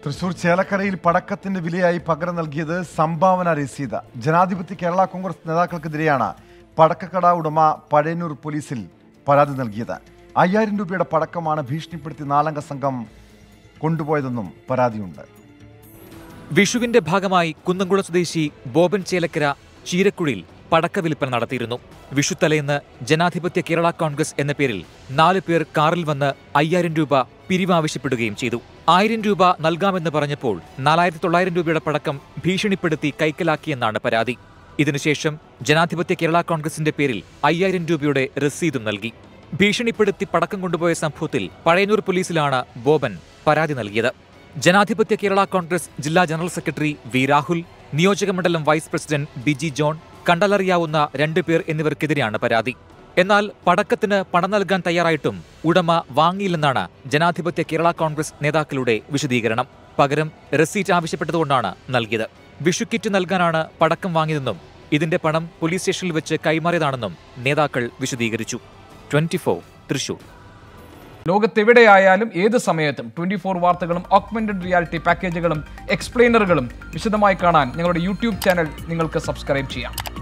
തൃശൂർ ചേലക്കരയിൽ പടക്കത്തിന്റെ വിലയായി പകരം നൽകിയത് സംഭാവന രസീത് ജനാധിപത്യ കേരള കോൺഗ്രസ് നേതാക്കൾക്കെതിരെയാണ് പടക്കക്കട ഉടമ പഴയന്നൂർ പോലീസിൽ പരാതി നൽകിയത് അയ്യായിരം രൂപയുടെ പടക്കമാണ് ഭീഷണിപ്പെടുത്തി നാലംഗ സംഘം കൊണ്ടുപോയതെന്നും പരാതിയുണ്ട് വിഷുവിന്റെ ഭാഗമായി കുന്നംകുളം സ്വദേശി ബോബൻ ചേലക്കര ചീരക്കുഴിയിൽ പടക്ക വിൽപ്പന നടത്തിയിരുന്നു വിഷുത്തലേന്ന് ജനാധിപത്യ കേരള കോൺഗ്രസ് എന്ന പേരിൽ നാല് പേർ കാറിൽ വന്ന് അയ്യായിരം രൂപ പിരിവാവശ്യപ്പെടുകയും ചെയ്തു ആയിരം രൂപ നൽകാമെന്ന് പറഞ്ഞപ്പോൾ നാലായിരത്തി തൊള്ളായിരം രൂപയുടെ പടക്കം ഭീഷണിപ്പെടുത്തി കൈക്കലാക്കിയെന്നാണ് പരാതി ഇതിനുശേഷം ജനാധിപത്യ കേരള കോൺഗ്രസിന്റെ പേരിൽ അയ്യായിരം രൂപയുടെ രസീതും നൽകി ഭീഷണിപ്പെടുത്തി പടക്കം കൊണ്ടുപോയ സംഭവത്തിൽ പഴയന്നൂർ പോലീസിലാണ് ബോബൻ പരാതി നൽകിയത് ജനാധിപത്യ കേരള കോൺഗ്രസ് ജില്ലാ ജനറൽ സെക്രട്ടറി വി രാഹുൽ നിയോജകമണ്ഡലം വൈസ് പ്രസിഡന്റ് ബിജി ജോൺ കണ്ടലറിയാവുന്ന രണ്ടുപേർ എന്നിവർക്കെതിരെയാണ് പരാതി എന്നാൽ പടക്കത്തിന് പണം നൽകാൻ തയ്യാറായിട്ടും ഉടമ വാങ്ങിയില്ലെന്നാണ് ജനാധിപത്യ കേരള കോൺഗ്രസ് നേതാക്കളുടെ വിശദീകരണം പകരം റെസീറ്റ് ആവശ്യപ്പെട്ടതുകൊണ്ടാണ് നൽകിയത് വിഷുക്കിറ്റ് നൽകാനാണ് പടക്കം വാങ്ങിയതെന്നും ഇതിന്റെ പണം പോലീസ് സ്റ്റേഷനിൽ വെച്ച് കൈമാറിയതാണെന്നും നേതാക്കൾ വിശദീകരിച്ചു ട്വന്റി തൃശൂർ ലോകത്തെവിടെയായാലും ഏത് സമയത്തും ട്വന്റി ഫോർ വാർത്തകളും ഓഗ്മെന്റഡ് റിയാലിറ്റി പാക്കേജുകളും എക്സ്പ്ലെയിനറുകളും വിശദമായി കാണാൻ ഞങ്ങളുടെ യൂട്യൂബ് ചാനൽ നിങ്ങൾക്ക് സബ്സ്ക്രൈബ് ചെയ്യാം